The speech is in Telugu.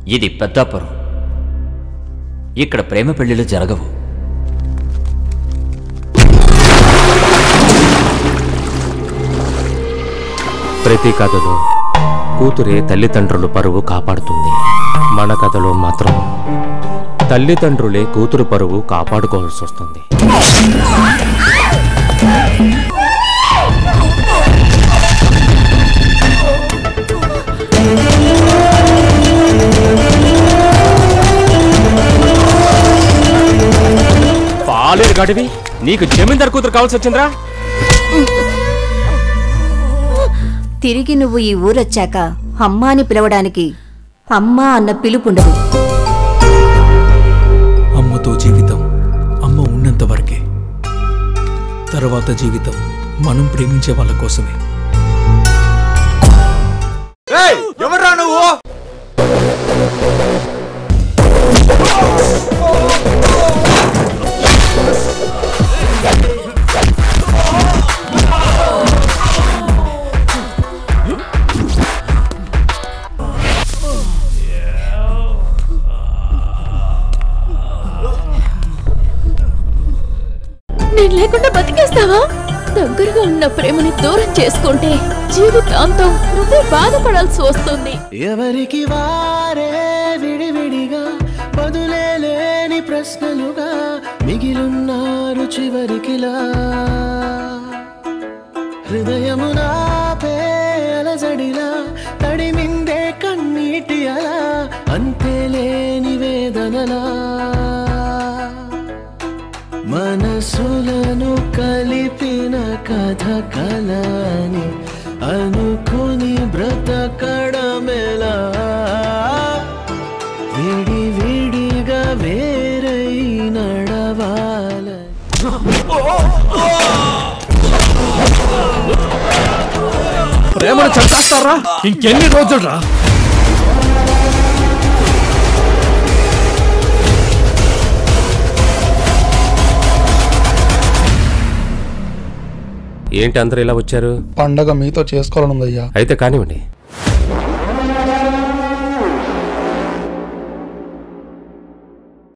ఇది పెద్దాపురం ఇక్కడ ప్రేమ పెళ్లిళ్ళు జరగవు ప్రతి కథలో కూతురే తల్లిదండ్రులు పరువు కాపాడుతుంది మన కథలో మాత్రం తల్లిదండ్రులే కూతురు పరువు కాపాడుకోవాల్సి వస్తుంది పాలేరు గడివి నీకు జమీందార్ కూతురు కావాల్సి వచ్చిందిరా తిరిగి నువ్వు ఈ ఊరొచ్చాక అమ్మా అని పిలవడానికి అమ్మా అన్న పిలుపుండదు అమ్మతో జీవితం అమ్మ ఉన్నంత వరకే తర్వాత జీవితం మనం ప్రేమించే వాళ్ళ కోసమే ఎవర్రా నువ్వు నేను లేకుండా బతికేస్తావా దగ్గరగా ఉన్న ప్రేమని దూరం చేసుకుంటే జీవితాంతం నువ్వే బాధపడాల్సి వస్తుంది ఎవరికి వారే విడివిడిగా బదులే లేని ప్రశ్నలుగా మిగిలున్నారు చివరికిలా హృదయమునాపే అలజడిలా తడిమిందే కన్నీటి అలా అంతే లేని వేదనలా మనసులను కలిపిన కథ కలని అనుకుని బ్రతకడమెలా విడి విడిగా వేరై నడవాల ప్రేమను చంపేస్తారా ఇంకెన్ని రోజులు రా ఏంటి అందరూ ఇలా వచ్చారు పండగ మీతో చేసుకోవాలనుందయ్యా అయితే కానివ్వండి